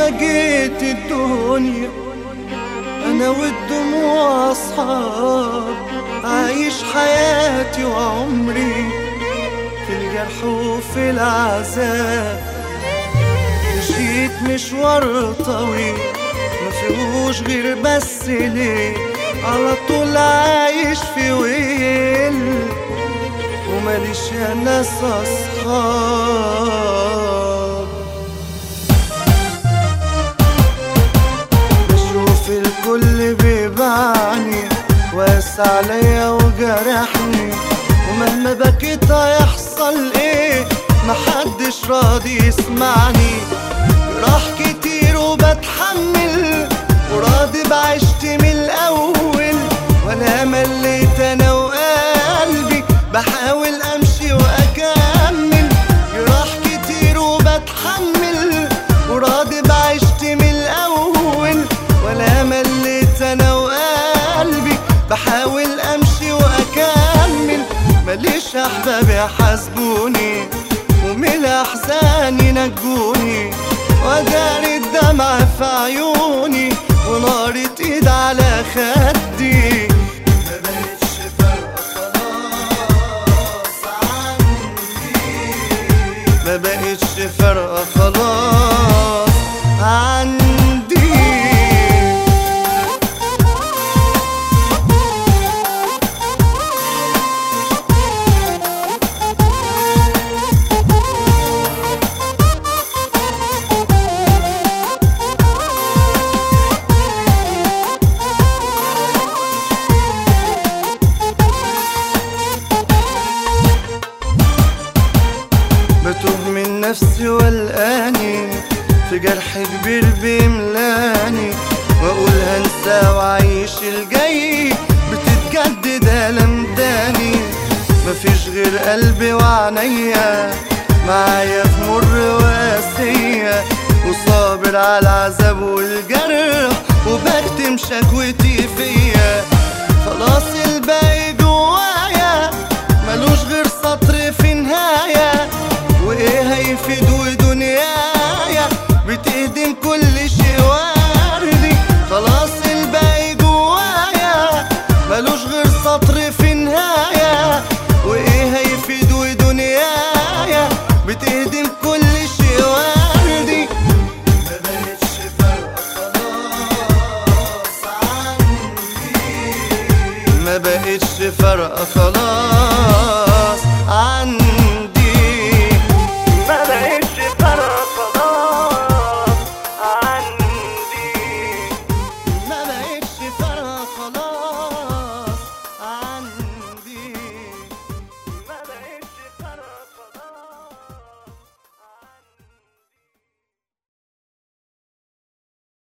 بقيت الدنيا انا والدموع اصحاب عايش حياتي وعمري في الجرح وفي العذاب مشيت مشوار طويل ما فيهوش غير بس ليه على طول عايش في ويل وماليش يا ناس اصحاب بشوف الكل بيبعني وقاس عليا وجرحني ومهما بكيت هيحصل ايه محدش راضي يسمعني راح كتير وبتحمل وراضي بعشت من الاول ولا مليت انا وقلبي بحاول امشي واكمل جراح كتير وبتحمل وراضي بعشت من الاول ولا مليت انا وقلبي بحاول امشي واكمل ماليش احباب يحاسبوني ومن الاحزان ينجوني وداري الدمع في عيوني ونارة ايد على خدي ما بقتش فارقة خلاص عندي ما بقتش فارقة خلاص عندي بتوه من نفسي والاني في جرح كبير بيملاني واقول هنسى وعيش الجاي بتتجدد الم تاني مفيش غير قلبي وعينيا معايا في مر وقاسية وصابر على العذاب والجرح وبكتم شكوتي فيا خلاص الباقي جوايا ملوش غير سطر في نهاية وايه هيفيد ودنيايا بتهدم كل شيء وردي خلاص الباقي جوايا ملوش غير سطر في نهاية وايه هيفيد ودنيايا بتهدم كل شيء وردي ما بقتش فارقة خلاص عندي ما بقتش فارقة خلاص